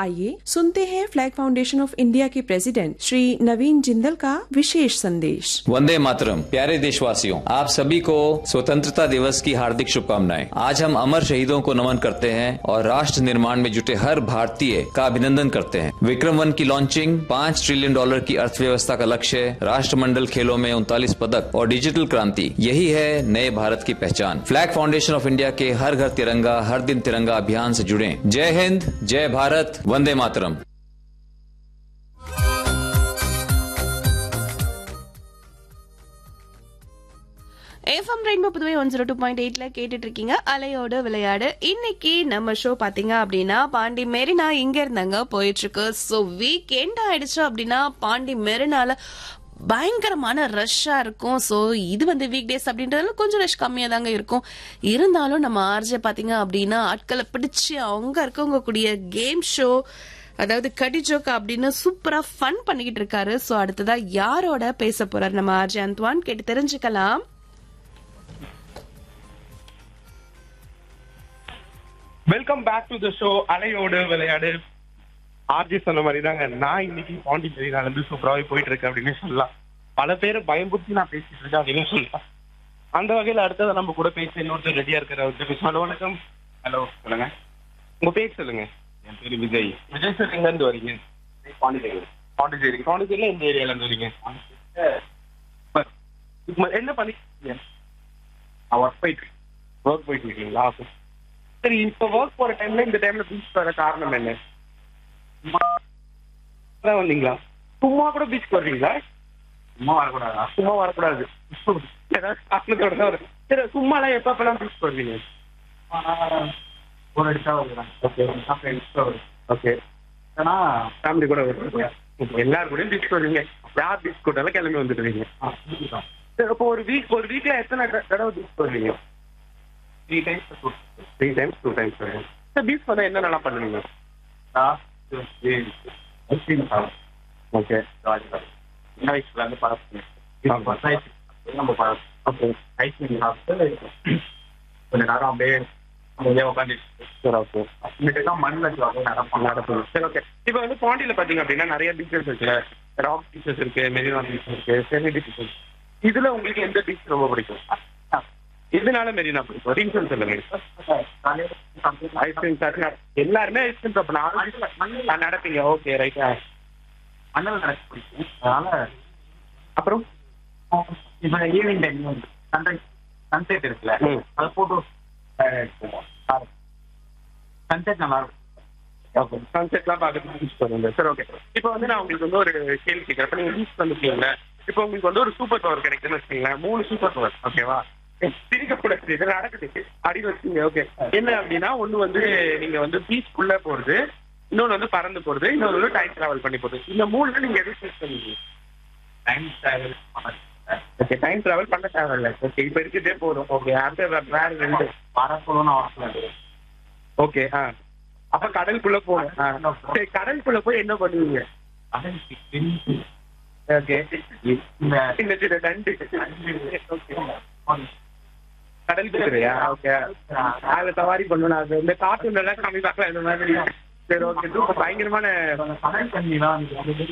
आइए सुनते हैं फ्लैग फाउंडेशन ऑफ इंडिया के प्रेसिडेंट श्री नवीन जिंदल का विशेष संदेश वंदे मातरम प्यारे देशवासियों आप सभी को स्वतंत्रता दिवस की हार्दिक शुभकामनाएं आज हम अमर शहीदों को नमन करते हैं और राष्ट्र निर्माण में जुटे हर भारतीय का अभिनंदन करते हैं विक्रम वन की लॉन्चिंग पाँच ट्रिलियन डॉलर की अर्थव्यवस्था का लक्ष्य राष्ट्रमंडल खेलों में उनतालीस पदक और डिजिटल क्रांति यही है नए भारत की पहचान फ्लैग फाउंडेशन ऑफ इंडिया के हर घर तिरंगा हर दिन तिरंगा अभियान से जुड़े जय हिंद जय Bharat Vande Mataram FM rainbow Puduvai one zero two point எயிட்ல கேட்டுட்டு இருக்கீங்க அலையோட விளையாடு இன்னைக்கு நம்ம ஷோ பாத்தீங்க அப்படின்னா பாண்டி மெரினா இங்க இருந்தாங்க போயிட்டு இருக்கு ஸோ வீக் எண்ட் ஆயிடுச்சு அப்படின்னா பாண்டி மெரினால பயங்கரமான ரஷ்ஷா இருக்கும் ஸோ இது வந்து வீக் டேஸ் அப்படின்றதுல கொஞ்சம் ரஷ் கம்மியா தாங்க இருக்கும் இருந்தாலும் நம்ம ஆர்ஜே பாத்தீங்க அப்படின்னா ஆட்களை பிடிச்சு அவங்க இருக்கவங்க கூடிய கேம் ஷோ அதாவது கடி ஜோக் அப்படின்னு சூப்பரா ஃபன் பண்ணிக்கிட்டு இருக்காரு ஸோ அடுத்ததா யாரோட பேச போறாரு நம்ம ஆர்ஜே அந்த்வான் கேட்டு தெரிஞ்சுக்கலாம் welcome back to the show அலையோடு விளையாடு ஆர்ஜி சொன்ன மாதிரி தாங்க நான் இன்னைக்கு பாண்டிச்சேரி நான் வந்து சூப்பராகவே போயிட்டு இருக்கேன் அப்படின்னு சொல்லலாம் பல பேரை பயம்புறுத்தி நான் பேசிட்டு இருக்கேன் அப்படின்னு சொல்லலாம் அந்த வகையில் அடுத்ததை நம்ம கூட பேச இன்னொருத்தர் ரெடியா இருக்கிற அவர்கிட்ட பேசுவோம் ஹலோ வணக்கம் ஹலோ சொல்லுங்க உங்க பேர் சொல்லுங்க என் பேர் விஜய் விஜய் சார் எங்க இருந்து வரீங்க பாண்டிச்சேரி பாண்டிச்சேரி பாண்டிச்சேரியில எந்த ஏரியால இருந்து வரீங்க இப்ப என்ன பண்ணிருக்கீங்க ஒர்க் போயிட்டு ஒர்க் போயிட்டு இருக்கீங்களா சரி இப்ப ஒர்க் போற டைம்ல இந்த டைம்ல பீச் வர காரணம் என்ன சும்மா தான் வந்தீங்களா சும்மா கூட பீச் வருவீங்களா சும்மா வரக்கூடாதா சும்மா வரக்கூடாது ஏதாவது காரணத்தோட தான் வரும் சரி சும்மாலாம் எப்ப எப்பெல்லாம் பீச் வருவீங்க ஒரு அடிச்சா வருவேன் ஓகே ஓகே ஏன்னா ஃபேமிலி கூட வருவீங்க எல்லாரும் கூடயும் பீச் வருவீங்க யார் பீச் கூட்டாலும் கிளம்பி வந்துடுவீங்க சரி அப்போ ஒரு வீக் ஒரு வீக்ல எத்தனை த- தடவை பீச் வருவீங்க three times three times two times வருவீங்க சார் பீச் பண்ண என்ன நல்லா பண்ணுவீங்க ஓகே சின்ன வயசுல இருந்து பழக்கம் நம்ம பழக்கம் ஓகே ஐஸ்கிரீம் சாப்பிட்டு கொஞ்ச நேரம் அப்படியே அப்படியே உட்காந்துட்டு சரி ஓகே தான் மண்ணில் நடப்போம் நடப்போம் சரி ஓகே இப்போ வந்து பாண்டியில பாத்தீங்க அப்படின்னா நிறைய பீச்சஸ் இருக்குல்ல ராக் பீச்சஸ் இருக்கு மெரினா பீச் இருக்கு சென்னிடி பீச் இருக்கு இதுல உங்களுக்கு எந்த பீச் ரொம்ப பிடிக்கும் எதனால மெரினா பிடிக்கும் ரீசன் சொல்லுங்க ஐஸ்கிரீம் சாப்பிட்டு எல்லாருமே ஐஸ்கிரீம் சாப்பிடணும் நான் நடப்பீங்க ஓகே ரைட்டா மணல் நடக்க பிடிக்கும் அதனால அப்புறம் இப்போ ஈவினிங் டைம் சன்ரைஸ் சன்செட் இருக்குல்ல அது போட்டோ சன்செட் நல்லா இருக்கும் ஓகே சன்செட்லாம் பார்க்கறதுக்கு பீச் போறீங்க சரி ஓகே இப்போ வந்து நான் உங்களுக்கு வந்து ஒரு கேள்வி கேட்குறேன் இப்போ நீங்கள் பீச் வந்துருக்கீங்க இப்போ உங்களுக்கு வந்து ஒரு சூப்பர் பவர் கிடைக்குதுன்னு வச்சுக்கீங்களேன் மூணு சூப்பர் பவர் ஓகேவா சிரிக்கக்கூடாது இது நடக்குது அப்படின்னு வச்சுங்க ஓகே என்ன அப்படின்னா ஒண்ணு வந்து நீங்க வந்து பீச்சுக்குள்ள போறது இன்னொன்னு வந்து பறந்து போறது இன்னொன்னு வந்து டைம் டிராவல் பண்ணி போறது இந்த மூணுல நீங்க எது சூஸ் பண்ணுவீங்க time travel okay time travel பண்ண தேவையில்ல ஓகே இப்போ இருக்கிறதே போதும் ஓகே அடுத்த வேற ரெண்டு வரப்போன்னு அவசியம் ஓகே ஆ அப்ப கடலுக்குள்ள போகணும் ஆ. சரி கடலுக்குள்ள போய் என்ன பண்ணுவீங்க ஓகே சின்ன சின்ன நண்டு ஓகே கடல் குதிரையா ஓகே அதுல சவாரி பண்ணணும் அது இந்த கார்ட்டூன் எல்லாம் காமி பார்க்கலாம் இந்த மாதிரி சரி ஓகே பயங்கரமான கடல் தண்ணி